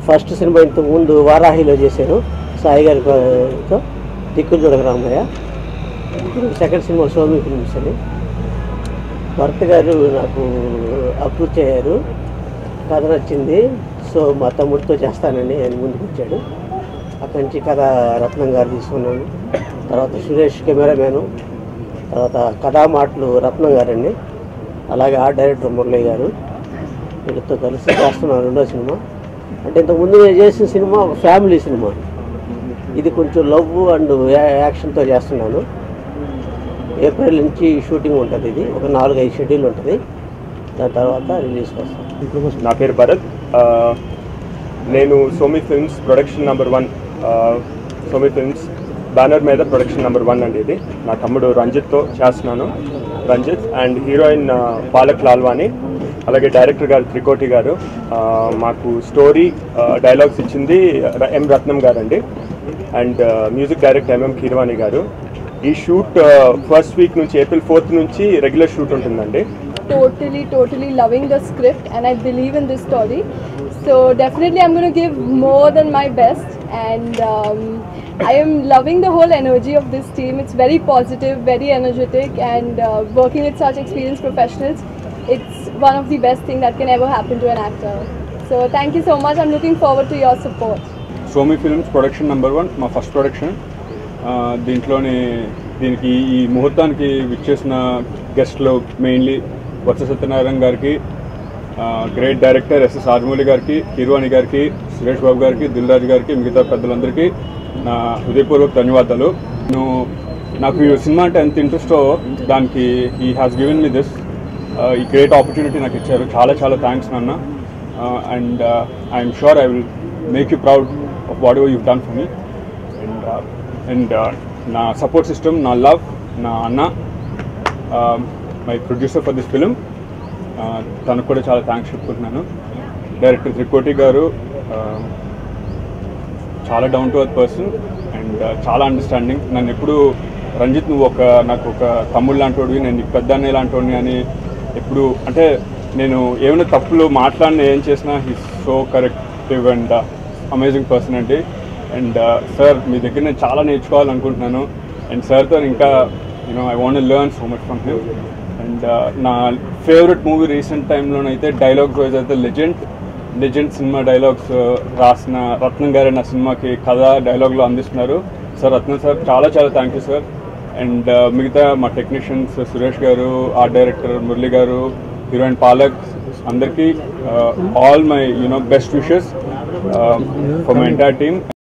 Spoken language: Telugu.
ఫస్ట్ సినిమా ఇంతకు ముందు వారాహిలో చేశాను సాయి గారితో దిక్కులు చూడక రామయ్య ఇప్పుడు సెకండ్ సినిమా సోమి ఫిల్మ్స్ అని భర్త గారు నాకు అప్రూవ్ చేశారు కథ నచ్చింది సో మా తమ్ముడితో చేస్తానని ఆయన ముందుకు వచ్చాడు అక్కడి నుంచి కథ రత్నం గారు తీసుకున్నాను తర్వాత సురేష్ కెమెరామ్యాను తర్వాత కథా మాటలు రత్నం గారండి అలాగే ఆర్ట్ డైరెక్టర్ మురళి గారు వీళ్ళతో కలిసి చేస్తున్నాను రెండో సినిమా అంటే ఇంతకుముందు నేను చేసిన సినిమా ఒక ఫ్యామిలీ సినిమా ఇది కొంచెం లవ్ అండ్ యాక్షన్తో చేస్తున్నాను ఏప్రిల్ నుంచి షూటింగ్ ఉంటుంది ఇది ఒక నాలుగు ఐదు షెడ్యూల్ ఉంటుంది దాని తర్వాత రిలీజ్కి వస్తాం నా పేరు భరత్ ఆ, నేను Somi films production number one Somi films banner మీద ప్రొడక్షన్ నెంబర్ వన్ అండి ఇది నా తమ్ముడు రంజిత్తో చేస్తున్నాను రంజిత్ అండ్ హీరోయిన్ ఆ, పాలక్ లాల్వాని అలాగే డైరెక్టర్ గారు త్రికోటి గారు ఆ, మాకు స్టోరీ డైలాగ్స్ ఇచ్చింది ర- ఎం రత్నం గారు అండి and music director MM Keeravani గారు ఈ షూట్ ఫస్ట్ వీక్ నుంచి ఏప్రిల్ ఫోర్త్ నుంచి రెగ్యులర్ షూట్ ఉంటుందండి totally, totally loving the script and I believe in this story. So definitely I'm going to give more than my best and um, I am loving the whole energy of this team. It's very positive, very energetic and uh, working with such experienced professionals, it's one of the best things that can ever happen to an actor. So thank you so much. I'm looking forward to your support. Somi films production number one మా ఫస్ట్ ప్రొడక్షన్ దీంట్లోని దీనికి ఈ ముహూర్తానికి విచ్చేసిన గెస్ట్లు మెయిన్లీ వత్స సత్యనారాయణ గారికి గ్రేట్ డైరెక్టర్ ఎస్ఎస్ రాజమౌళి గారికి కిరువాణి గారికి సురేష్ బాబు గారికి దిల్ రాజు గారికి మిగతా పెద్దలందరికీ నా హృదయపూర్వక ధన్యవాదాలు నేను నాకు ఈ సినిమా అంటే ఎంత ఇంట్రెస్టో దానికి ఈ హ్యాస్ గివెన్ మీ దిస్ ఈ గ్రేట్ ఆపర్చునిటీ నాకు ఇచ్చారు చాలా చాలా థ్యాంక్స్ నాన్న and I'm sure I will make you proud of whatever you done for me and and నా సపోర్ట్ సిస్టమ్ నా లవ్ నా అన్న my producer for this film తనకు కూడా చాలా థ్యాంక్స్ చెప్పుకుంటున్నాను డైరెక్టర్ త్రికోటి గారు uh, చాలా down to earth person and చాలా అండర్స్టాండింగ్ నన్ను ఎప్పుడు రంజిత్ నువ్వు ఒక నాకు ఒక తమ్ముడు లాంటివాడివి నేను నీకు పెద్ద అన్నయ్య లాంటివాడిని అని ఎప్పుడు అంటే నేను ఏమైనా తప్పులు మాట్లాడిన ఏం చేసినా he so corrective and amazing person అండి అండ్ సార్ మీ దగ్గర నేను చాలా నేర్చుకోవాలనుకుంటున్నాను అండ్ సార్తో ఇంకా you know I want learn so much from him and నా ఫేవరెట్ మూవీ రీసెంట్ టైంలోనైతే డైలాగ్స్ వైజ్ అయితే లెజెండ్ లెజెండ్ సినిమా డైలాగ్స్ రాసిన రత్నం గారు నా సినిమాకి కథ డైలాగ్లో అందిస్తున్నారు సార్ రత్నం సార్ చాలా చాలా థ్యాంక్ యూ సార్ అండ్ మిగతా మా టెక్నీషియన్స్ సురేష్ గారు ఆర్ట్ డైరెక్టర్ మురళి గారు హీరోయిన్ పాలక్ అందరికీ all my you know best wishes for my entire team